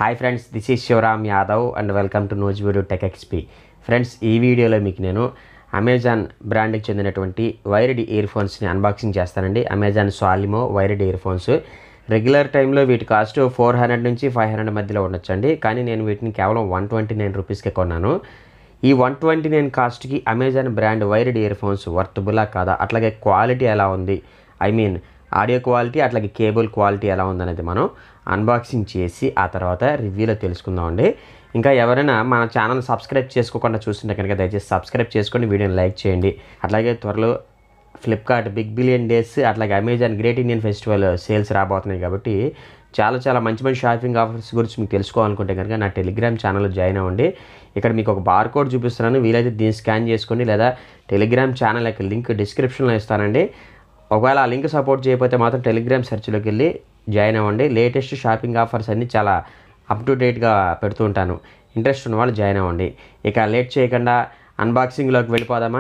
hi friends this is Shivaram Yadav and welcome to nose video tech XP friends ఈ వీడియోలో మీకు నేను అమెజాన్ బ్రాండ్కి చెందినటువంటి వైర్డ్ ఇయర్ ఫోన్స్ని అన్బాక్సింగ్ చేస్తానండి Amazon Solimo wired earphones regular టైంలో వీటి కాస్ట్ ఫోర్ హండ్రెడ్ నుంచి ఫైవ్ హండ్రెడ్ మధ్యలో ఉండొచ్చండి కానీ నేను వీటిని కేవలం వన్ ట్వంటీ నైన్ రూపీస్కే కొన్నాను ఈ వన్ ట్వంటీ నైన్ కాస్ట్కి Amazon brand wired earphones వర్తబులా కాదా అట్లాగే క్వాలిటీ ఎలా ఉంది ఐ మీన్ ఆడియో క్వాలిటీ అట్లాగే కేబుల్ క్వాలిటీ ఎలా ఉందనేది మనం అన్బాక్సింగ్ చేసి ఆ తర్వాత రివ్యూలో తెలుసుకుందామండి ఇంకా ఎవరైనా మన ఛానల్ సబ్స్క్రైబ్ చేసుకోకుండా చూస్తుంటే కనుక దయచేసి సబ్స్క్రైబ్ చేసుకొని వీడియోని లైక్ చేయండి అట్లాగే త్వరలో ఫ్లిప్కార్ట్ బిగ్ బిలియన్ డేస్ అట్లాగే Amazon great Indian festival sales రాబోతున్నాయి కాబట్టి చాలా చాలా మంచి మంచి షాపింగ్ ఆఫర్స్ గురించి మీకు తెలుసుకోవాలనుకుంటే కనుక నా టెలిగ్రామ్ ఛానల్లో జాయిన్ అవ్వండి ఇక్కడ మీకు ఒక బార్ కోడ్ చూపిస్తున్నాను వీలైతే దీన్ని స్కాన్ చేసుకోండి లేదా టెలిగ్రామ్ ఛానల్ యొక్క లింక్ డిస్క్రిప్షన్లో ఇస్తానండి ఒకవేళ ఆ లింక్ సపోర్ట్ చేయకపోతే మాత్రం టెలిగ్రామ్ సెర్చ్లోకి వెళ్ళి జాయిన్ అవ్వండి లేటెస్ట్ షాపింగ్ ఆఫర్స్ అన్నీ చాలా అప్ టు డేట్గా పెడుతూ ఉంటాను ఇంట్రెస్ట్ ఉన్న వాళ్ళు జాయిన్ అవ్వండి ఇక లేట్ చేయకుండా అన్బాక్సింగ్లోకి వెళ్ళిపోదామా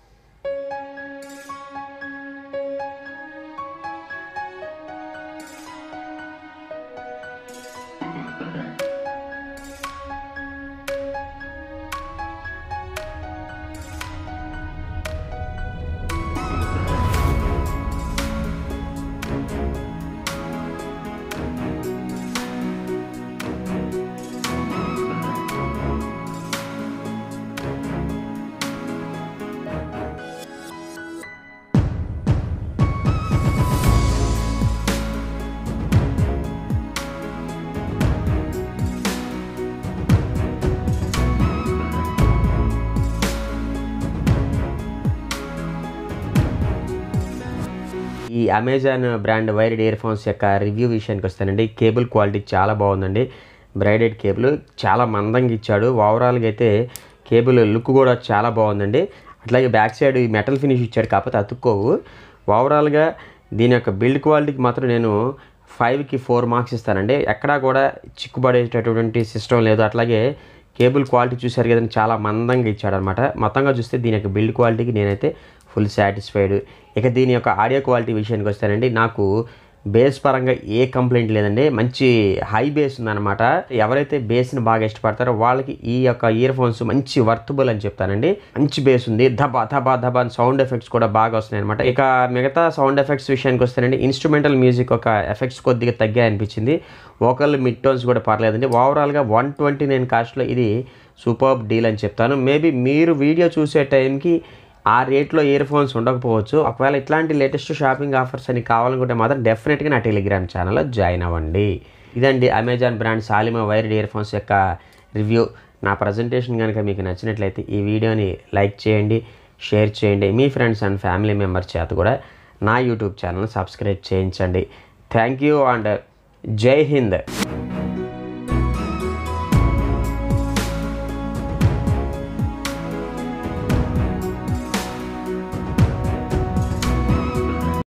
ఈ Amazon brand wired earphones యొక్క రివ్యూ విషయానికి వస్తానండి కేబుల్ క్వాలిటీ చాలా బాగుందండి బ్రైడెడ్ కేబుల్ చాలా మందంగా ఇచ్చాడు ఓవరాల్గా అయితే కేబుల్ లుక్ కూడా చాలా బాగుందండి అట్లాగే బ్యాక్ సైడ్ ఈ మెటల్ ఫినిష్ ఇచ్చాడు కాకపోతే అతుక్కోవు ఓవరాల్గా దీని యొక్క బిల్డ్ క్వాలిటీకి మాత్రం నేను ఫైవ్కి ఫోర్ మార్క్స్ ఇస్తానండి ఎక్కడా కూడా చిక్కుపడేటటువంటి సిస్టమ్ లేదు అట్లాగే కేబుల్ క్వాలిటీ చూశారు కదండి చాలా మందంగా ఇచ్చాడనమాట మొత్తంగా చూస్తే దీని యొక్క బిల్డ్ క్వాలిటీకి నేనైతే ఫుల్ సాటిస్ఫైడ్ ఇక దీని యొక్క ఆడియో క్వాలిటీ విషయానికి వస్తానండి నాకు బేస్ పరంగా ఏ కంప్లైంట్ లేదండి మంచి హై బేస్ ఉందన్నమాట ఎవరైతే బేస్ని బాగా ఇష్టపడతారో వాళ్ళకి ఈ యొక్క ఇయర్ ఫోన్స్ మంచి వర్తబుల్ అని చెప్తానండి మంచి బేస్ ఉంది ధబా ధబా ధబా అని సౌండ్ ఎఫెక్ట్స్ కూడా బాగా వస్తున్నాయి అనమాట ఇక మిగతా సౌండ్ ఎఫెక్ట్స్ విషయానికి వస్తానండి ఇన్స్ట్రుమెంటల్ మ్యూజిక్ ఒక ఎఫెక్ట్స్ కొద్దిగా తగ్గాయి అనిపించింది వోకల్ మిడ్ టోన్స్ కూడా పర్లేదండి ఓవరాల్గా వన్ ట్వంటీ నైన్ కాస్ట్లో ఇది సూపర్ డీల్ అని చెప్తాను మేబీ మీరు వీడియో చూసే టైంకి ఆ రేట్లో ఇయర్ ఫోన్స్ ఉండకపోవచ్చు ఒకవేళ ఇట్లాంటి లేటెస్ట్ షాపింగ్ ఆఫర్స్ అని కావాలనుకుంటే మాత్రం డెఫినెట్గా నా టెలిగ్రామ్ ఛానల్లో జాయిన్ అవ్వండి ఇదండి Amazon brand Solimo wired earphones యొక్క రివ్యూ నా ప్రజెంటేషన్ కనుక మీకు నచ్చినట్లయితే ఈ వీడియోని లైక్ చేయండి షేర్ చేయండి మీ ఫ్రెండ్స్ అండ్ ఫ్యామిలీ మెంబర్స్ చేత కూడా నా యూట్యూబ్ ఛానల్ సబ్స్క్రైబ్ చేయించండి thank you and Jai Hind